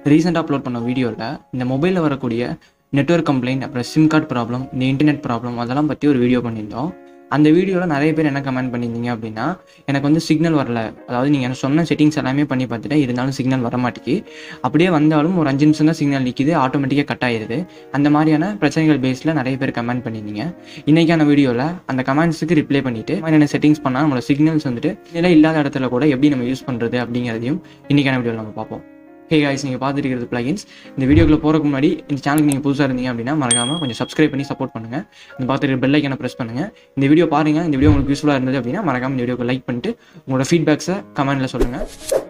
ரீசெண்டாக அப்லோட் பண்ண வீடியோவில் இந்த மொபைலில் வரக்கூடிய நெட்வொர்க் கம்ப்ளைண்ட் அப்புறம் சிம் கார்டு ப்ராப்ளம் இந்த இன்டர்நெட் ப்ராப்ளம் அதெல்லாம் பற்றி ஒரு வீடியோ பண்ணியிருந்தோம் அந்த வீடியோவில் நிறைய பேர் என்ன கமெண்ட் பண்ணியிருந்தீங்க அப்படின்னா எனக்கு வந்து சிக்னல் வரல அதாவது நீங்கள் எனக்கு சொன்ன செட்டிங்ஸ் எல்லாமே பண்ணி பார்த்துட்டேன் இருந்தாலும் சிக்னல் வர மாட்டேங்கி அப்படியே வந்தாலும் ஒரு அஞ்சு நிமிஷம் தான் சிக்னல் நிற்கிது ஆட்டோமேட்டிக்காக கட் ஆயிடுது அந்த மாதிரியான பிரச்சனைகள் பேஸில் நிறைய பேர் கமெண்ட் பண்ணியிருந்தீங்க இன்றைக்கான வீடியோவில் அந்த கமெண்ட்ஸுக்கு ரிப்ளை பண்ணிவிட்டு என்னென்ன செட்டிங்ஸ் பண்ணால் நம்மளோட சிக்னல்ஸ் வந்துட்டு நிலை இல்லாத இடத்துல கூட எப்படி நம்ம யூஸ் பண்ணுறது அப்படிங்கிறதையும் இன்றைக்கான வீடியோவில் நம்ம பார்ப்போம் ஹே காய்ஸ் நீங்கள் பார்த்துட்டு இருக்கிறது பிளகின்ஸ் இந்த வீடியோக்குள்ள போகிறதுக்கு முன்னாடி இந்த சேனலுக்கு நீங்கள் புதுசாக இருந்தீங்க அப்படின்னா மறக்காமல் கொஞ்சம் சப்ஸ்கிரைப் பண்ணி சப்போர்ட் பண்ணுங்கள் இந்த பார்த்துட்டு பெல் ஐக்கனை ப்ரெஸ் பண்ணுங்கள் இந்த வீடியோ பாருங்கள் இந்த வீடியோ உங்களுக்கு யூஸ்ஃபுல்லாக இருந்தது அப்படின்னா மறக்காமல் இந்த வீடியோக்கு லைக் பண்ணிட்டு உங்களோட ஃபீட்பேக்ஸை கமெண்ட்டில் சொல்லுங்கள்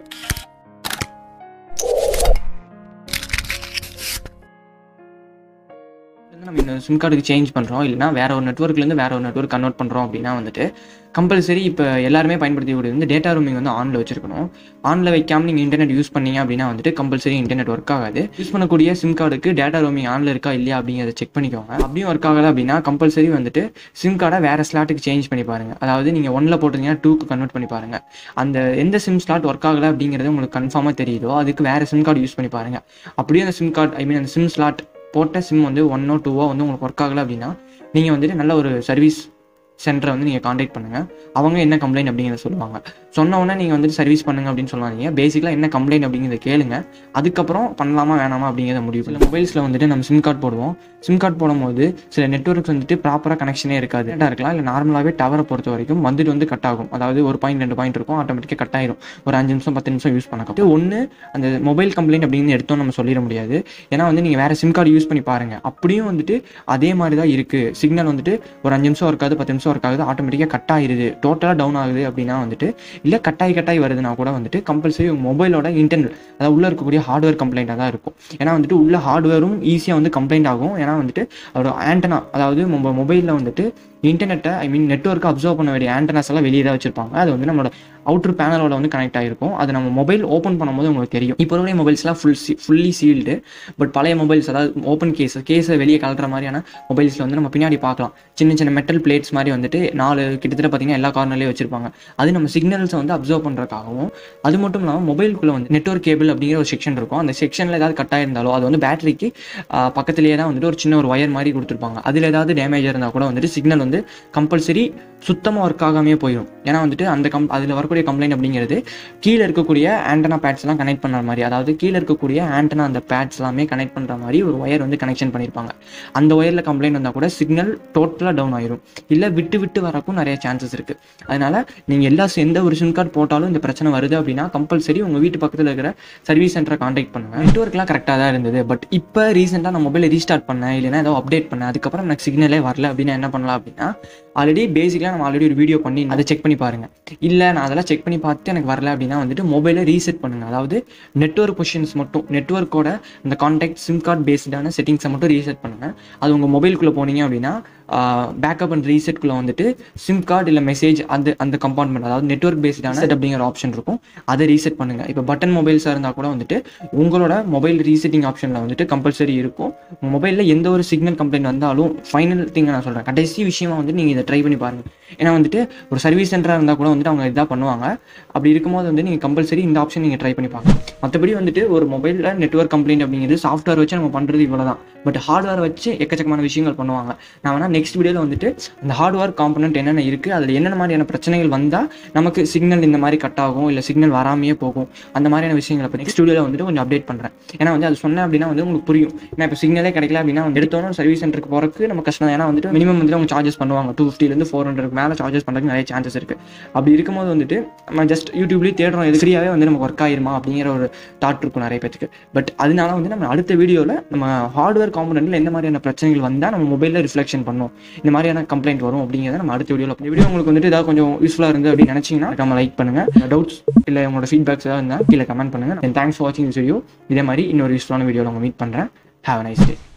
நம்ம இந்த சிம் கார்டுக்கு சேஞ்ச் பண்ணுறோம் இல்லைனா வேற ஒரு நெட்ஒர்க்லேருந்து வேற ஒரு நெட்ஒர்க் கன்வெர்ட் பண்ணுறோம் அப்படின்னா வந்துட்டு கம்பல்சரி இப்போ எல்லாருமே பயன்படுத்தக்கூடியது வந்து டேட்டா ரூமிங் வந்து ஆனில் வச்சிருக்கணும் ஆனில் வைக்காம நீங்கள் இன்டர்நெட் யூஸ் பண்ணீங்க அப்படின்னா வந்துட்டு கம்பல்சரி இன்டர்நெட் ஒர்க் ஆகாது யூஸ் பண்ணக்கூடிய சிம் கார்டுக்கு டேட்டா ரூமிங் ஆனில் இருக்கா இல்லையா அப்படிங்கிறத செக் பண்ணிக்கோங்க அப்படியும் ஒர்க் ஆகலை அப்படின்னா கம்பல்சரி வந்துட்டு சிம் கார்டை வேற ஸ்லாட்டுக்கு சேஞ்ச் பண்ணி பாருங்க அதாவது நீங்கள் ஒன்னில் போட்டிருந்தீங்கன்னா டூக்கு கன்வெர்ட் பண்ணி பாருங்க அந்த எந்த சிம் ஸ்லாட் ஒர்க் ஆகலை அப்படிங்கிறது உங்களுக்கு கன்ஃபார்மாக தெரியுதோ அதுக்கு வேற சிம் கார்டு யூஸ் பண்ணி பாருங்க அப்படியே அந்த சிம் கார்டு ஐ மீன் அந்த சிம் ஸ்லாட் போட்ட சிம் வந்து ஒன்னோ டூவோ வந்து உங்களுக்கு ஒர்க் ஆகலை அப்படின்னா நீங்கள் வந்துட்டு நல்ல ஒரு சர்வீஸ் சென்டரை வந்து நீங்கள் காண்டாக்ட் பண்ணுங்கள் அவங்க என்ன கம்ப்ளைண்ட் அப்படிங்கிறத சொல்லுவாங்க சொன்ன உடனே நீங்கள் வந்துட்டு சர்வீஸ் பண்ணுங்க அப்படின்னு சொல்லாதீங்க பேசிக்கலாக என்ன கம்ப்ளைண்ட் அப்படிங்கிறத கேளுங்க அதுக்கப்புறம் பண்ணலாமா வேணாமா அப்படிங்கிறத முடிவு சில மொபைல்ஸில் வந்துட்டு நம்ம சிம் கார்டு போடுவோம் சிம் கார்டு போடும்போது சில நெட்ஒர்க்ஸ் வந்துட்டு ப்ராப்பராக கனெக்ஷனே இருக்காது டேட்டா இருக்கலாம் இல்லை நார்மலாகவே டவரை பொறுத்த வரைக்கும் வந்துட்டு வந்து கட் ஆகும் அதாவது ஒரு பாயிண்ட் ரெண்டு பாயிண்ட் இருக்கும் ஆட்டோமேட்டிக்காக கட் ஆயிரும் ஒரு அஞ்சு நிமிஷம் பத்து நிமிஷம் யூஸ் பண்ண ஒன்று அந்த மொபைல் கம்ப்ளைண்ட் அப்படின்னு எடுத்தோம் நம்ம சொல்லிட முடியாது ஏன்னா வந்து நீங்கள் வேறு சிம் கார்டு யூஸ் பண்ணி பாருங்கள் அப்படியும் வந்துட்டு அதே மாதிரி தான் இருக்குது சிக்னல் வந்துட்டு ஒரு அஞ்சு நிமிஷம் இருக்காது பத்து நிமிஷம் இருக்காது ஆட்டோமேட்டிக்காக கட் ஆயிருது டோட்டலாக டவுன் ஆகுது அப்படின்னா வந்துட்டு இல்லை கட்டாய் கட்டாய் வருதுன்னா கூட வந்துட்டு கம்பல்சரி மொபைலோட இன்டர்னல் அதாவது உள்ளே இருக்கக்கூடிய ஹார்ட்வேர் கம்ப்ளைண்ட்டாக தான் இருக்கும் ஏன்னா வந்துட்டு உள்ள ஹார்ட்வேரும் ஈஸியாக வந்து கம்ப்ளைண்ட் ஆகும் ஏன்னா வந்துட்டு ஒரு ஆண்டனா அதாவது நம்ம மொபைலில் வந்துட்டு இன்டர்நெட்டை ஐ மீன் நெட்ஒர்க்கை அப்சர்வ் பண்ண வேண்டிய ஆண்டனாஸ் எல்லாம் வெளியே தான் வச்சிருப்பாங்க அது வந்து நம்மளோட அவுட்ரு பேனலோட வந்து கனெக்ட் ஆகிருக்கும் அது நம்ம மொபைல் ஓப்பன் பண்ணும்போது உங்களுக்கு தெரியும் இப்போ இருக்கிற மொபைல்ஸ்லாம் ஃபுல் சி ஃபுல்லி சீல்டு பட் பழைய மொபைல்ஸ் அதாவது ஓப்பன் கேஸ் கேஸை வெளியே கலட்டுற மாதிரியான மொபைல்ஸில் வந்து நம்ம பின்னாடி பார்க்கலாம் சின்ன சின்ன மெட்டல் பிளேட்ஸ் மாதிரி வந்துட்டு நாலு கிட்டத்தட்ட பார்த்தீங்கன்னா எல்லா கார்னர்லேயும் வச்சிருப்பாங்க அது நம்ம சிக்னல்ஸை வந்து அப்சர்வ் பண்ணுறதுக்காகவும் அது மட்டும் இல்லாமல் மொபைலுக்குள்ளே வந்து நெட்ஒர்க் கேபிள் அப்படிங்கிற ஒரு செக்ஷன் இருக்கும் அந்த செக்ஷனில் ஏதாவது கட் ஆயிருந்தாலோ அது வந்து பேட்டரிக்கு பக்கத்துலேயே தான் வந்துட்டு ஒரு சின்ன ஒரு ஒயர் மாதிரி கொடுத்துருப்பாங்க அதில் ஏதாவது டேமேஜ் இருந்தால் கூட வந்துட்டு சிக்னல் வந்து கம்பல்சரி சுத்தமாக ஒர்க் ஆகாமே போயிடும் ஏன்னா வந்துட்டு அந்த கம் அதில் வரக்கூடிய கம்ப்ளைண்ட் அப்படிங்கிறது கீழே இருக்கக்கூடிய ஆண்டனா பேட்ஸ் எல்லாம் கனெக்ட் பண்ணுற மாதிரி அதாவது கீழே இருக்கக்கூடிய ஆண்டனா அந்த பேட்ஸ் எல்லாமே கனெக்ட் பண்ணுற மாதிரி ஒரு ஒயர் வந்து கனெக்ஷன் பண்ணியிருப்பாங்க அந்த ஒயரில் கம்ப்ளைண்ட் வந்தால் கூட சிக்னல் டோட்டலாக டவுன் ஆயிரும் இல்லை விட்டு விட்டு வரக்கும் நிறைய சான்சஸ் இருக்குது அதனால் நீங்கள் எல்லா எந்த ஒரு சிம் கார்டு போட்டாலும் இந்த பிரச்சனை வருது அப்படின்னா கம்பல்சரி உங்கள் வீட்டு பக்கத்தில் இருக்கிற சர்வீஸ் சென்டரை காண்டாக்ட் பண்ணுங்கள் நெட்ஒர்க்லாம் கரெக்டாக தான் இருந்தது பட் இப்போ ரீசெண்டாக நான் மொபைலை ரீஸ்டார்ட் பண்ணேன் இல்லைனா ஏதோ அப்டேட் பண்ணேன் அதுக்கப்புறம் எனக்கு சிக்னலே வரல அப்படின்னா என்ன பண்ணலாம் அப்படின்னா ஆல்ரெடி பேசிக்கலாக நம்ம ஆல்ரெடி ஒரு வீடியோ பண்ணி அதை செக் பண்ணி பாருங்க இல்லை நான் அதெல்லாம் செக் பண்ணி பார்த்து எனக்கு வரல அப்படின்னா வந்துட்டு மொபைலை ரீசெட் பண்ணுங்க அதாவது நெட்ஒர்க் பொசிஷன்ஸ் மட்டும் நெட்ஒர்க்கோட அந்த கான்டாக்ட் சிம் கார்டு பேஸ்டான செட்டிங்ஸை மட்டும் ரீசெட் பண்ணுங்க அது உங்கள் மொபைலுக்குள்ளே போனீங்க அப்படின்னா பேக்கப் அண்ட் ரீசெட்குள்ளே வந்துட்டு சிம் கார்டு இல்லை மெசேஜ் அந்த அந்த கம்பார்ட்மெண்ட் அதாவது நெட்ஒர்க் பேஸ்டான செட் அப்படிங்கிற ஆப்ஷன் இருக்கும் அதை ரீசெட் பண்ணுங்க இப்போ பட்டன் மொபைல்ஸாக இருந்தால் கூட வந்துட்டு உங்களோட மொபைல் ரீசெட்டிங் ஆப்ஷனில் வந்துட்டு கம்பல்சரி இருக்கும் உங்கள் மொபைலில் எந்த ஒரு சிக்னல் கம்ப்ளைண்ட் வந்தாலும் ஃபைனல் திங்கை நான் சொல்கிறேன் கடைசி விஷயமா வந்து நீங்கள் இதை ட்ரை பண்ணி பாருங்கள் ஏன்னா வந்துட்டு ஒரு சர்வீஸ் சென்டராக இருந்தால் கூட வந்துட்டு அவங்க இதாக பண்ணுவாங்க அப்படி இருக்கும்போது வந்து நீங்கள் கம்பல்சரி இந்த ஆப்ஷன் நீங்கள் ட்ரை பண்ணி பார்க்கலாம் மற்றபடி வந்துட்டு ஒரு மொபைலில் நெட்ஒர்க் கம்ப்ளைண்ட் அப்படிங்கிறது சாஃப்ட்வேர் வச்சு நம்ம பண்ணுறது இவ்வளோ தான் பட் ஹார்ட்வேர் வச்சு எக்கச்சக்கமான விஷயங்கள் பண்ணுவாங்க நான் வேணால் நெக்ஸ்ட் வீடியோவில் வந்துட்டு அந்த ஹார்ட்வேர் காம்பனண்ட் என்னென்ன இருக்குது அதில் என்னென்ன மாதிரியான பிரச்சனைகள் வந்தால் நமக்கு சிக்னல் இந்த மாதிரி கட் ஆகும் இல்லை சிக்னல் வராமையே போகும் அந்த மாதிரியான விஷயங்களை இப்போ நெக்ஸ்ட் வீடியோவில் வந்துட்டு கொஞ்சம் அப்டேட் பண்ணுறேன் ஏன்னா வந்து அது சொன்னேன் அப்படின்னா வந்து உங்களுக்கு புரியும் ஏன்னா இப்போ சிக்னலே கிடைக்கல அப்படின்னா வந்து எடுத்தோன்னு சர்வீஸ் சென்டருக்கு போகிறதுக்கு நம்ம கஷ்டம் ஏன்னா வந்துட்டு மினிமம் வந்து அவங்க சார்ஜஸ் பண்ணுவாங்க டூ ஃபிஃப்டிலேருந்து ஃபோர் ஹண்ட்ரட் மேலே சார்ஜஸ் பண்ணுறதுக்கு நிறைய சான்சஸ் இருக்குது அப்படி இருக்கும்போது வந்துட்டு நம்ம ஜஸ்ட் யூடியூப்லேயே தேடுறோம் இது ஃப்ரீயாகவே வந்து நமக்கு ஒர்க் ஆயிருமா அப்படிங்கிற ஒரு தாட் இருக்கும் நிறைய பேருக்கு பட் அதனால வந்து நம்ம அடுத்த வீடியோவில் நம்ம ஹார்ட்வேர் காம்பனண்ட்டில் எந்த மாதிரியான பிரச்சனைகள் வந்தால் நம்ம மொபைலில் ரிஃப்ளெக்ஷன் பண்ணும் இந்த மாதிரியான கம்ப்ளைண்ட் வரும் அப்படிங்கிறத நம்ம அடுத்த வீடியோவில் இந்த வீடியோ உங்களுக்கு வந்துட்டு ஏதாவது கொஞ்சம் யூஸ்ஃபுல்லாக இருந்து அப்படின்னு நினச்சிங்கன்னா நம்ம லைக் பண்ணுங்கள் டவுட்ஸ் இல்லை உங்களோட ஃபீட்பேக்ஸ் ஏதாவது இருந்தால் கீழே கமெண்ட் பண்ணுங்கள் தேங்க்ஸ் ஃபார் வாட்சிங் திஸ் வீடியோ இதே மாதிரி இன்னொரு யூஸ்ஃபுல்லான வீடியோவில் உங்களை மீட் பண்ணுறேன் ஹேவ் நைஸ் டே